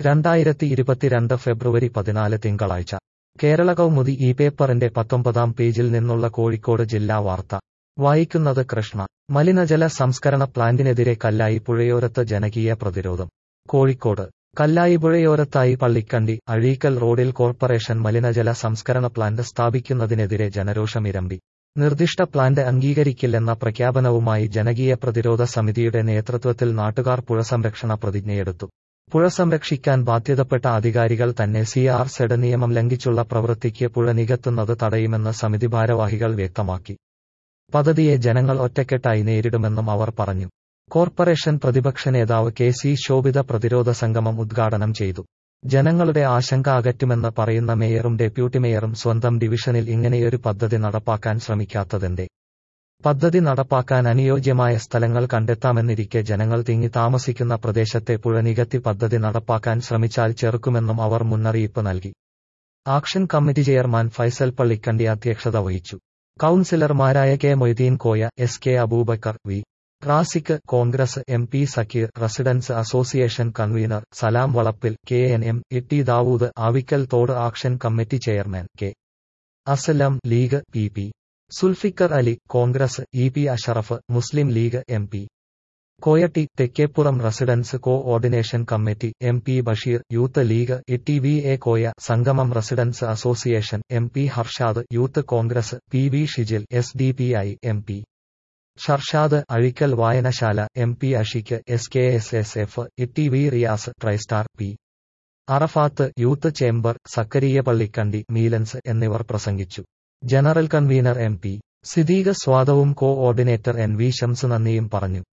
രണ്ടായിരത്തി ഇരുപത്തിരണ്ട് ഫെബ്രുവരി പതിനാല് തിങ്കളാഴ്ച കേരള കൗമുദി ഈ പേപ്പറിന്റെ പത്തൊമ്പതാം പേജിൽ നിന്നുള്ള കോഴിക്കോട് ജില്ലാ വാർത്ത വായിക്കുന്നത് കൃഷ്ണ മലിനജല സംസ്കരണ പ്ലാന്റിനെതിരെ കല്ലായി പുഴയോരത്ത് ജനകീയ പ്രതിരോധം കോഴിക്കോട് കല്ലായി പുഴയോരത്തായി പള്ളിക്കണ്ടി അഴീക്കൽ റോഡിൽ കോർപ്പറേഷൻ മലിനജല സംസ്കരണ പ്ലാന്റ് സ്ഥാപിക്കുന്നതിനെതിരെ ജനരോഷമിരമ്പി നിർദ്ദിഷ്ട പ്ലാന്റ് അംഗീകരിക്കില്ലെന്ന പ്രഖ്യാപനവുമായി ജനകീയ പ്രതിരോധ സമിതിയുടെ നേതൃത്വത്തിൽ നാട്ടുകാർ പുഴ സംരക്ഷണ പ്രതിജ്ഞയെടുത്തു പുഴ സംരക്ഷിക്കാൻ ബാധ്യതപ്പെട്ട അധികാരികൾ തന്നെ സി ആർ സെഡ് നിയമം ലംഘിച്ചുള്ള പ്രവൃത്തിക്ക് പുഴ നികത്തുന്നത് തടയുമെന്ന് സമിതി ഭാരവാഹികൾ വ്യക്തമാക്കി പദ്ധതിയെ ജനങ്ങൾ ഒറ്റക്കെട്ടായി നേരിടുമെന്നും അവർ പറഞ്ഞു കോർപ്പറേഷൻ പ്രതിപക്ഷ നേതാവ് കെ സി ശോഭിത പ്രതിരോധ സംഗമം ഉദ്ഘാടനം ചെയ്തു ജനങ്ങളുടെ ആശങ്ക അകറ്റുമെന്ന് പറയുന്ന മേയറും ഡെപ്യൂട്ടി മേയറും സ്വന്തം ഡിവിഷനിൽ ഇങ്ങനെയൊരു പദ്ധതി നടപ്പാക്കാൻ ശ്രമിക്കാത്തതെന്തേ പദ്ധതി നടപ്പാക്കാൻ അനുയോജ്യമായ സ്ഥലങ്ങൾ കണ്ടെത്താമെന്നിരിക്കെ ജനങ്ങൾ തിങ്ങി താമസിക്കുന്ന പ്രദേശത്തെ പുഴ നികത്തി പദ്ധതി നടപ്പാക്കാൻ ശ്രമിച്ചാൽ ചെറുക്കുമെന്നും അവർ മുന്നറിയിപ്പ് നൽകി action committee chairman Faisal Pallikkandi അധ്യക്ഷത വഹിച്ചു കൌൺസിലർമാരായ K Moideen Koya S K Aboobacker V Rasik Congress M P Sakkeer residents association convener Salam Valappil K N M Itti Dawood Avikkal Thodu action committee chairman K Aslam League P P Zulfikar Ali Congress E P Ashraf Muslim League M P Koyatti Thekkeppuram residents കോ ഓർഡിനേഷൻ committee M P Basheer Youth League Itti V A Koya സംഗമം residence association M P Harshad Youth Congress P V Shijil S D P I M P Sharshad Azhikkal വായനശാല M P Ashik S K S S F Itti V Riyas Tristar P Arafath Youth Chamber Sakkariya Pallikkandi മീലൻസ് എന്നിവർ പ്രസംഗിച്ചു general convener M P Siddique സ്വാദവും കോ ഓർഡിനേറ്റർ N V Shams നന്ദിയും പറഞ്ഞു